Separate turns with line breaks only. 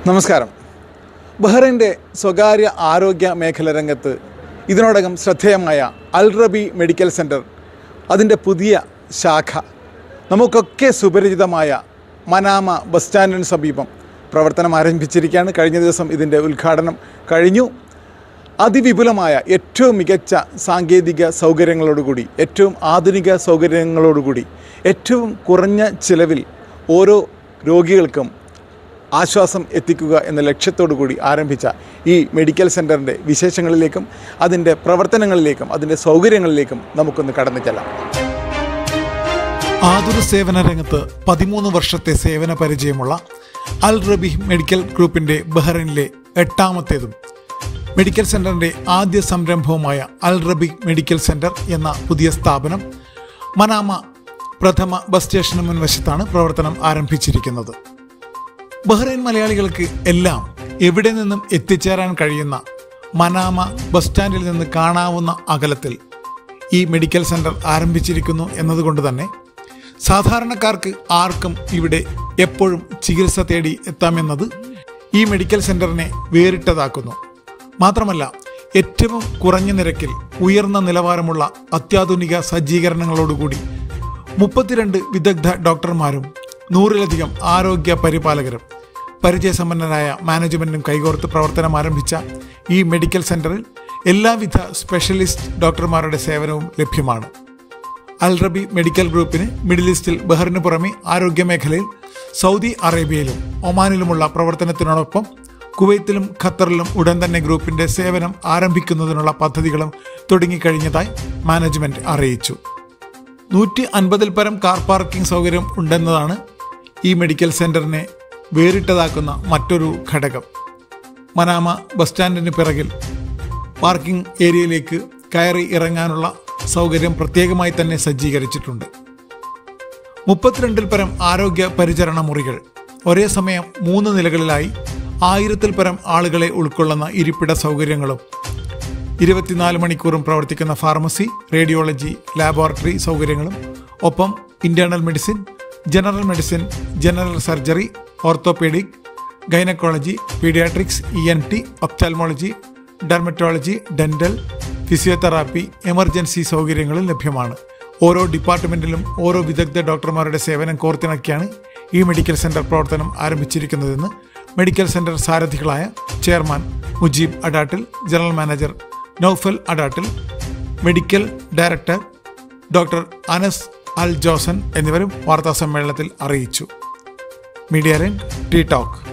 നമസ്കാരം ബഹ്റൈൻ്റെ സ്വകാര്യ ആരോഗ്യ മേഖല രംഗത്ത് ഇതിനോടകം ശ്രദ്ധേയമായ അൽറബി മെഡിക്കൽ സെൻറ്റർ അതിൻ്റെ പുതിയ ശാഖ നമുക്കൊക്കെ സുപരിചിതമായ മനാമ ബസ് സ്റ്റാൻഡിന് സമീപം പ്രവർത്തനം ആരംഭിച്ചിരിക്കുകയാണ് കഴിഞ്ഞ ദിവസം ഇതിൻ്റെ ഉദ്ഘാടനം കഴിഞ്ഞു അതിവിപുലമായ ഏറ്റവും മികച്ച സാങ്കേതിക സൗകര്യങ്ങളോടുകൂടി ഏറ്റവും ആധുനിക സൗകര്യങ്ങളോടുകൂടി ഏറ്റവും കുറഞ്ഞ ചിലവിൽ ഓരോ രോഗികൾക്കും ആശ്വാസം എത്തിക്കുക എന്ന ലക്ഷ്യത്തോടു കൂടി ആരംഭിച്ച ഈ മെഡിക്കൽ സെൻറ്ററിൻ്റെ വിശേഷങ്ങളിലേക്കും അതിൻ്റെ പ്രവർത്തനങ്ങളിലേക്കും അതിൻ്റെ സൗകര്യങ്ങളിലേക്കും നമുക്കൊന്ന് കടന്നു ചെല്ലാം
ആതുര സേവന രംഗത്ത് പതിമൂന്ന് വർഷത്തെ സേവന പരിചയമുള്ള അൽ റബി മെഡിക്കൽ ഗ്രൂപ്പിന്റെ ബഹ്റൈനിലെ എട്ടാമത്തേതും മെഡിക്കൽ സെന്ററിന്റെ ആദ്യ സംരംഭവുമായ അൽ റബി മെഡിക്കൽ സെന്റർ എന്ന പുതിയ സ്ഥാപനം മനാമ പ്രഥമ ബസ് സ്റ്റേഷന് മുൻവശത്താണ് പ്രവർത്തനം ആരംഭിച്ചിരിക്കുന്നത് ബഹ്റൈൻ മലയാളികൾക്ക് എല്ലാം എവിടെ നിന്നും എത്തിച്ചേരാൻ കഴിയുന്ന മനാമ ബസ് സ്റ്റാൻഡിൽ നിന്ന് കാണാവുന്ന അകലത്തിൽ ഈ മെഡിക്കൽ സെന്റർ ആരംഭിച്ചിരിക്കുന്നു എന്നതുകൊണ്ട് തന്നെ സാധാരണക്കാർക്ക് ആർക്കും ഇവിടെ എപ്പോഴും ചികിത്സ തേടി എത്താമെന്നത് ഈ മെഡിക്കൽ സെന്ററിനെ വേറിട്ടതാക്കുന്നു മാത്രമല്ല ഏറ്റവും കുറഞ്ഞ നിരക്കിൽ ഉയർന്ന നിലവാരമുള്ള അത്യാധുനിക സജ്ജീകരണങ്ങളോടുകൂടി മുപ്പത്തിരണ്ട് വിദഗ്ധ ഡോക്ടർമാരും നൂറിലധികം ആരോഗ്യ പരിപാലകരും പരിചയസമ്പന്നരായ മാനേജ്മെന്റും കൈകോർത്ത് പ്രവർത്തനം ആരംഭിച്ച ഈ മെഡിക്കൽ സെന്ററിൽ എല്ലാവിധ സ്പെഷ്യലിസ്റ്റ് ഡോക്ടർമാരുടെ സേവനവും ലഭ്യമാണ് അൽറബി മെഡിക്കൽ ഗ്രൂപ്പിന് മിഡിൽ ഈസ്റ്റിൽ ബഹറിന് പുറമെ ആരോഗ്യ മേഖലയിൽ സൗദി അറേബ്യയിലും ഒമാനിലുമുള്ള പ്രവർത്തനത്തിനോടൊപ്പം കുവൈത്തിലും ഖത്തറിലും ഉടൻ തന്നെ ഗ്രൂപ്പിന്റെ സേവനം ആരംഭിക്കുന്നതിനുള്ള പദ്ധതികളും തുടങ്ങിക്കഴിഞ്ഞതായി മാനേജ്മെന്റ് അറിയിച്ചു നൂറ്റി അൻപതിൽ പരം കാർ പാർക്കിംഗ് സൗകര്യം ഉണ്ടെന്നതാണ് ഈ മെഡിക്കൽ സെന്ററിനെ വേറിട്ടതാക്കുന്ന മറ്റൊരു ഘടകം മനാമ ബസ് സ്റ്റാൻഡിന് പിറകിൽ പാർക്കിംഗ് ഏരിയയിലേക്ക് കയറി ഇറങ്ങാനുള്ള സൗകര്യം പ്രത്യേകമായി തന്നെ സജ്ജീകരിച്ചിട്ടുണ്ട് മുപ്പത്തിരണ്ടിൽ പരം ആരോഗ്യ പരിചരണ മുറികൾ ഒരേ സമയം മൂന്ന് നിലകളിലായി ആയിരത്തിൽ പരം ആളുകളെ ഉൾക്കൊള്ളുന്ന ഇരിപ്പിട സൗകര്യങ്ങളും ഇരുപത്തിനാല് മണിക്കൂറും പ്രവർത്തിക്കുന്ന ഫാർമസി റേഡിയോളജി ലാബോറട്ടറി സൗകര്യങ്ങളും ഒപ്പം internal medicine general medicine general surgery orthopaedic gynaecology paediatrics E N T ophthalmology dermatology dental physiotherapy emergency സൗകര്യങ്ങളും ലഭ്യമാണ് ഓരോ ഡിപ്പാർട്ട്മെന്റിലും ഓരോ വിദഗ്ധ ഡോക്ടർമാരുടെ സേവനം കോർത്തിണക്കിയാണ് ഈ മെഡിക്കൽ സെന്റർ പ്രവർത്തനം ആരംഭിച്ചിരിക്കുന്നതെന്ന് മെഡിക്കൽ സെന്റർ സാരഥികളായ chairman Mujeeb Adattil general manager Noufal Adattil medical director doctor Anas അൽ ജോസൻ എന്നിവരും വാർത്താ സമ്മേളനത്തിൽ അറിയിച്ചു മീഡിയ രംഗ് ടി ടോക്ക്